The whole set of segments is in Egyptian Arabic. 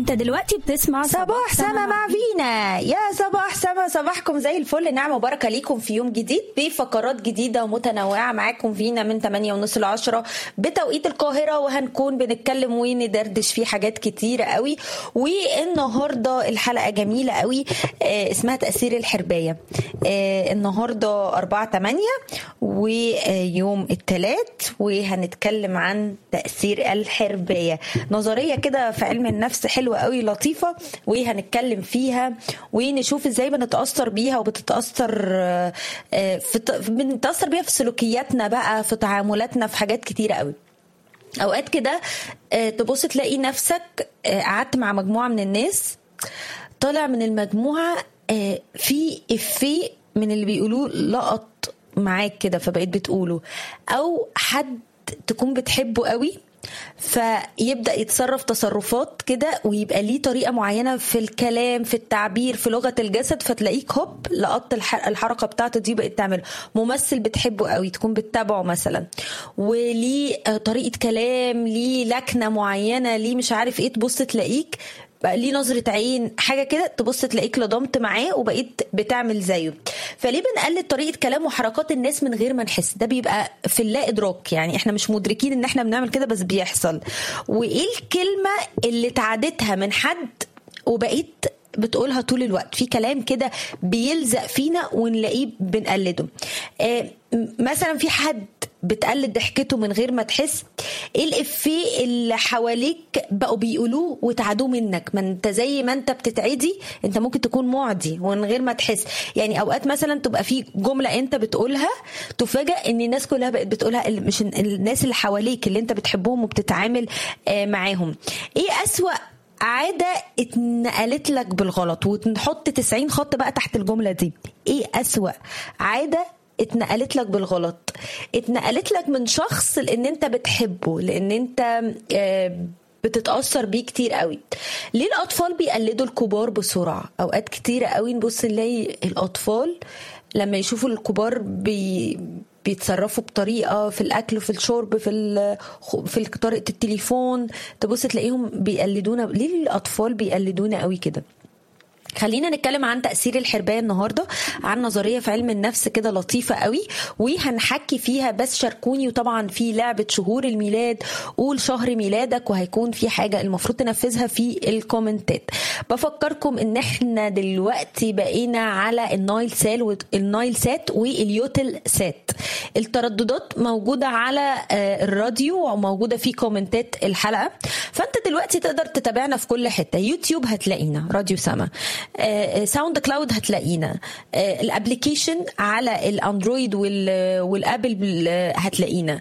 انت دلوقتي بتسمع صباح سما مع فينا يا صباح سما صباحكم زي الفل نعمة وبركة ليكم في يوم جديد بفقرات جديدة ومتنوعة معاكم فينا من 8 ونص ل 10 بتوقيت القاهرة وهنكون بنتكلم وندردش فيه حاجات كتيرة قوي والنهاردة الحلقة جميلة قوي آه، اسمها تأثير الحرباية آه، النهاردة 4 8 ويوم الثلاث وهنتكلم عن تأثير الحرباية نظرية كده في علم النفس حلوة قوي لطيفة وهنتكلم فيها ونشوف ازاي بنتأثر بيها وبتتأثر آه، آه، في بنتأثر بيها في سلوكياتنا بقى في تعاملاتنا في حاجات كتيرة قوي اوقات كده آه، تبص تلاقي نفسك آه، قعدت مع مجموعه من الناس طالع من المجموعه آه، في افيه من اللي بيقولوه لقط معاك كده فبقيت بتقوله او حد تكون بتحبه قوي فيبدا يتصرف تصرفات كده ويبقى ليه طريقه معينه في الكلام في التعبير في لغه الجسد فتلاقيك هوب لقطت الح- الحركه بتاعته دي بقيت تعمل ممثل بتحبه قوي تكون بتتابعه مثلا وليه آه، طريقه كلام ليه لكنه معينه ليه مش عارف ايه تبص تلاقيك بقى ليه نظرة عين حاجة كده تبص تلاقيك لضمت معاه وبقيت بتعمل زيه فليه بنقلد طريقة كلام وحركات الناس من غير ما نحس ده بيبقى في اللا إدراك يعني احنا مش مدركين ان احنا بنعمل كده بس بيحصل وايه الكلمة اللي تعدتها من حد وبقيت بتقولها طول الوقت في كلام كده بيلزق فينا ونلاقيه بنقلده آه، م- مثلا في حد بتقلد ضحكته من غير ما تحس ايه الافيه اللي حواليك بقوا بيقولوه وتعدوه منك ما انت زي ما انت بتتعدي انت ممكن تكون معدي ومن غير ما تحس يعني اوقات مثلا تبقى في جمله انت بتقولها تفاجئ ان الناس كلها بقت بتقولها ال- مش الناس اللي حواليك اللي انت بتحبهم وبتتعامل آه، معاهم ايه اسوأ عادة اتنقلت لك بالغلط ونحط 90 خط بقى تحت الجملة دي ايه أسوأ عادة اتنقلت لك بالغلط اتنقلت لك من شخص لان انت بتحبه لان انت آه، بتتأثر بيه كتير قوي ليه الأطفال بيقلدوا الكبار بسرعة أوقات كتيرة قوي نبص نلاقي الأطفال لما يشوفوا الكبار بي بيتصرفوا بطريقه في الاكل وفي الشرب في ال- في طريقه التليفون تبص تلاقيهم بيقلدونا ليه الاطفال بيقلدونا قوي كده خلينا نتكلم عن تأثير الحرباية النهاردة عن نظرية في علم النفس كده لطيفة قوي وهنحكي فيها بس شاركوني وطبعا في لعبة شهور الميلاد قول شهر ميلادك وهيكون في حاجة المفروض تنفذها في الكومنتات بفكركم ان احنا دلوقتي بقينا على النايل سال و- النايل سات واليوتل سات الترددات موجودة على آه، الراديو وموجودة في كومنتات الحلقة فانت دلوقتي تقدر تتابعنا في كل حتة يوتيوب هتلاقينا راديو سما آه، ساوند كلاود هتلاقينا آه، الابليكيشن على الاندرويد وال- والابل بال- هتلاقينا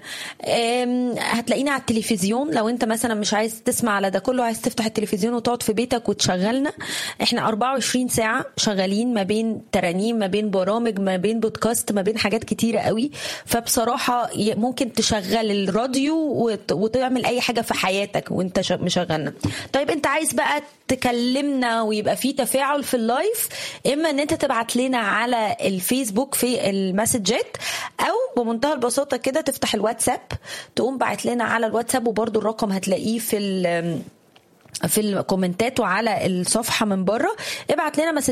آم، هتلاقينا على التلفزيون لو انت مثلا مش عايز تسمع على ده كله عايز تفتح التلفزيون وتقعد في بيتك وتشغلنا احنا 24 ساعة شغالين ما بين ترانيم ما بين برامج ما بين بودكاست ما بين حاجات كتيرة قوي فبصراحة ي- ممكن تشغل الراديو وت- وتعمل اي حاجة في حياتك وانت ش- مشغلنا طيب انت عايز بقى تكلمنا ويبقى في تفاعل في اللايف اما ان انت تبعت لنا على الفيسبوك في المسجات او بمنتهى البساطه كده تفتح الواتساب تقوم باعت لنا على الواتساب وبرده الرقم هتلاقيه في ال في الكومنتات وعلى الصفحه من بره ابعت لنا مسج